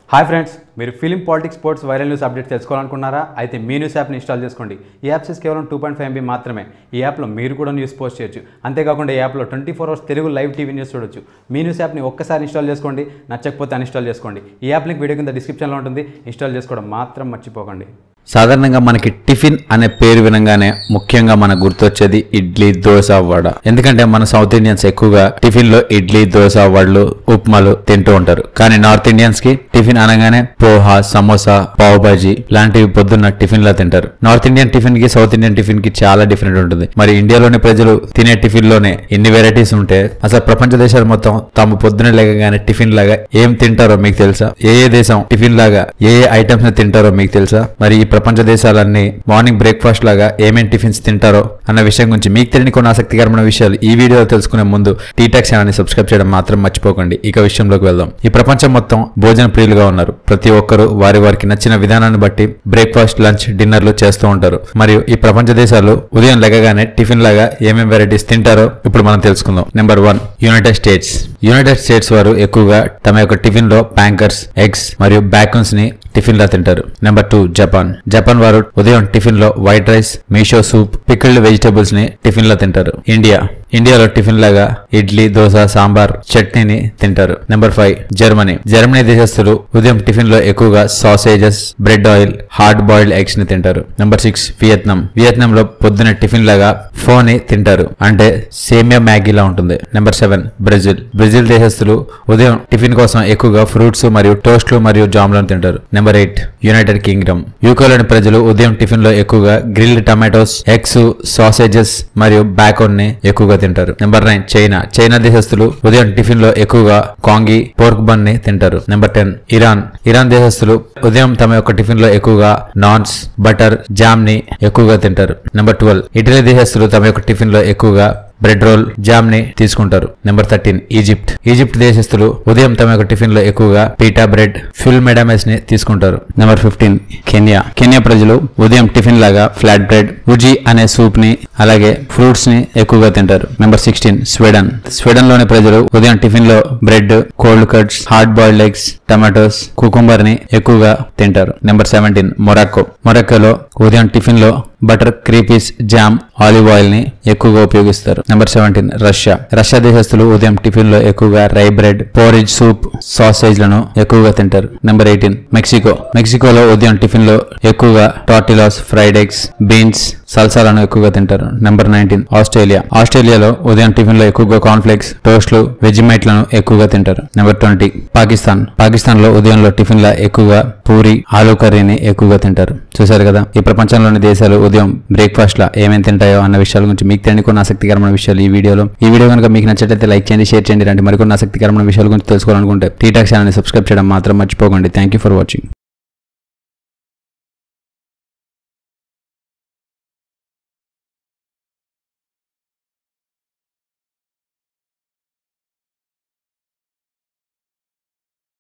hi friends మీరు film politics sports viral news update తెలుసుకోవాలనుకున్నారా అయితే మీ న్యూస్ యాప్ని ఇన్స్టాల్ చేసుకోండి ఈ యాప్స్ కేవలం టూ పాయింట్ ఫైవ్ ఎంబీ మాత్రమే ఈ యాప్లో మీరు కూడా న్యూస్ పోస్ట్ చేయొచ్చు అంతేకాకుండా ఈ యాప్లో twenty four hours Telugu live TV news చూడొచ్చు మీ న్యూస్ యాప్ని ఒక్కసారి ఇన్స్టాల్ చేసుకోండి నచ్చకపోతే అన్ఇన్స్టాల్ చేసుకోండి ఈ యాప్ లింక్ వీడియో కింద డిస్క్రిప్షన్లో ఉంటుంది ఇన్స్టాల్ చేసుకోవడం మాత్రం మర్చిపోకండి సాధారణంగా మనకి టిఫిన్ అనే పేరు వినగానే ముఖ్యంగా మనకు గుర్తొచ్చేది ఇడ్లీ దోశ వడ ఎందుకంటే మన సౌత్ ఇండియన్స్ ఎక్కువగా టిఫిన్ లో ఇడ్లీ దోశ వడలు ఉప్మాలు తింటూ ఉంటారు కానీ నార్త్ ఇండియన్స్ కి టిఫిన్ అనగానే పోహా సమోసా పావ్ బాజీ లాంటివి పొద్దున్న టిఫిన్ లా తింటారు నార్త్ ఇండియన్ టిఫిన్ కి సౌత్ ఇండియన్ టిఫిన్ కి చాలా డిఫరెంట్ ఉంటుంది మరి ఇండియాలోని ప్రజలు తినే టిఫిన్ లోనే ఇన్ని వెరైటీస్ ఉంటే అసలు ప్రపంచ దేశాలు మొత్తం తాము పొద్దున లేకగానే టిఫిన్ లాగా ఏం తింటారో మీకు తెలుసా ఏ ఏ దేశం టిఫిన్ లాగా ఏ ఏ ఐటమ్స్ ని తింటారో మీకు తెలుసా మరి ఈ ప్రపంచ దేశాలన్నీ మార్నింగ్ బ్రేక్ఫాస్ట్ లాగా ఏమేం టిఫిన్స్ తింటారో అన్న విషయం గురించి మీకు తెలియని కొన్ని ఆసక్తికరమైన విషయాలు ఈ వీడియోలో తెలుసుకునే ముందు టీటాక్ ఛానల్ ని సబ్స్క్రైబ్ చేయడం మాత్రం మర్చిపోకండి ఇక విషయంలోకి వెళ్దాం ఈ ప్రపంచం మొత్తం భోజన ప్రియులుగా ఉన్నారు ప్రతి ఒక్కరూ వారి వారికి నచ్చిన విధానాన్ని బట్టి బ్రేక్ఫాస్ట్ లంచ్ డిన్నర్లు చేస్తూ ఉంటారు మరియు ఈ ప్రపంచ దేశాలు ఉదయం లెగగానే టిఫిన్ లాగా ఏమేం వెరైటీస్ తింటారో ఇప్పుడు మనం తెలుసుకుందాం number one United States United States వారు ఎక్కువగా తమ యొక్క టిఫిన్ లో ప్యాంకర్స్ ఎగ్స్ మరియు బ్యాకన్స్ ని టిఫిన్ లా తింటారు నెంబర్ టూ జపాన్ జపాన్ వారు ఉదయం టిఫిన్ లో white rice miso soup pickled vegetables ని టిఫిన్ లా తింటారు ఇండియా ఇండియాలో టిఫిన్ లాగా ఇడ్లీ దోశ సాంబార్ చట్నీని తింటారు నెంబర్ ఫైవ్ జర్మనీ జర్మనీ దేశస్తులు ఉదయం టిఫిన్ లో ఎక్కువగా sausages bread oil hard boiled eggs ని తింటారు నెంబర్ సిక్స్ వియత్నాం వియత్నాం లో పొద్దున టిఫిన్ లాగా ఫోని తింటారు అంటే సేమియా మ్యాగీ లా ఉంటుంది నెంబర్ సెవెన్ బ్రెజిల్ బ్రెజిల్ దేశస్తులు ఉదయం టిఫిన్ కోసం ఎక్కువగా ఫ్రూట్స్ మరియు టోస్ట్లు మరియు జామ్లను తింటారు నెంబర్ ఎయిట్ యునైటెడ్ కింగ్డమ్ యూకేలోని ప్రజలు ఉదయం టిఫిన్ లో ఎక్కువగా గ్రిల్డ్ టమాటోస్ ఎగ్స్ సాసేజెస్ మరియు బ్యాకోన్ ని ఎక్కువగా తింటారు నెంబర్ నైన్ చైనా చైనా దేశస్తులు ఉదయం టిఫిన్ లో ఎక్కువగా కాంగి పోర్క్ బన్ ని తింటారు నెంబర్ టెన్ ఇరాన్ ఇరాన్ దేశస్తులు ఉదయం తమ యొక్క టిఫిన్ లో ఎక్కువగా నాన్స్ బటర్ జామ్ ని ఎక్కువగా తింటారు నెంబర్ ట్వెల్వ్ ఇటలీ దేశస్తులు తమ యొక్క టిఫిన్ లో ఎక్కువగా బ్రెడ్ రోల్ జామ్ ని తీసుకుంటారు నెంబర్ థర్టీన్ ఈజిప్ట్ ఈజిప్ట్ దేశస్తులు ఉదయం తమ యొక్క టిఫిన్ లో ఎక్కువగా పీటా బ్రెడ్ ఫిల్ మెడామెస్ ని తీసుకుంటారు నెంబర్ ఫిఫ్టీన్ కెన్యా కెన్యా ప్రజలు ఉదయం టిఫిన్ లాగా ఫ్లాట్ బ్రెడ్ ఉజీ అనే సూప్ ని అలాగే ఫ్రూట్స్ ని ఎక్కువగా తింటారు నెంబర్ సిక్స్టీన్ స్వీడన్ స్వీడన్ లోని ప్రజలు ఉదయం టిఫిన్ లో bread cold cuts hard boiled eggs tomatoes cucumber ని ఎక్కువగా తింటారు నెంబర్ సెవెంటీన్ మొరాక్కో మొరాక్కోలో ఉదయం టిఫిన్ లో butter crepes jam olive oil ని ఎక్కువగా ఉపయోగిస్తారు నెంబర్ సెవెంటీన్ రష్యా రష్యా దేశస్తులు ఉదయం టిఫిన్ లో ఎక్కువగా rye bread porridge soup sausage లను ఎక్కువగా తింటారు నెంబర్ ఎయిటీన్ మెక్సికో మెక్సికోలో ఉదయం టిఫిన్ లో ఎక్కువగా టార్టిలాస్ ఫ్రైడ్ ఎగ్స్ బీన్స్ సల్సాలను ఎక్కువగా తింటారు నెంబర్ నైన్టీన్ ఆస్ట్రేలియా ఆస్ట్రేలియాలో ఉదయం టిఫిన్ లో ఎక్కువగా కాన్ఫ్లెక్స్ టోస్ట్లు వెజిమైట్లను ఎక్కువగా తింటారు నెంబర్ ట్వంటీ పాకిస్తాన్ పాకిస్తాన్ లో ఉదయంలో టిఫిన్ ల ఎక్కువగా పూరి ఆలూ కర్రీని ఎక్కువగా తింటారు చూశారు కదా ఈ ప్రపంచంలోని దేశాలు ఉదయం బ్రేక్ఫాస్ట్ లా ఏమేమి తింటాయో అన్న విషయాల గురించి మీకు తెలియని కొన్ని ఆసక్తికరమైన విషయాలు ఈ వీడియోలో ఈ వీడియో కనుక మీకు నచ్చినట్లయితే లైక్ చేయండి షేర్ చేయండి ఇలాంటి మరికొన్ని ఆసక్తికరమైన విషయాల గురించి తెలుసుకోవాలనుకుంటే టీటాక్ ఛానల్ సబ్స్క్రైబ్ చేయడం మాత్రం మర్చిపోకండి థ్యాంక్ యూ ఫర్ వాచింగ్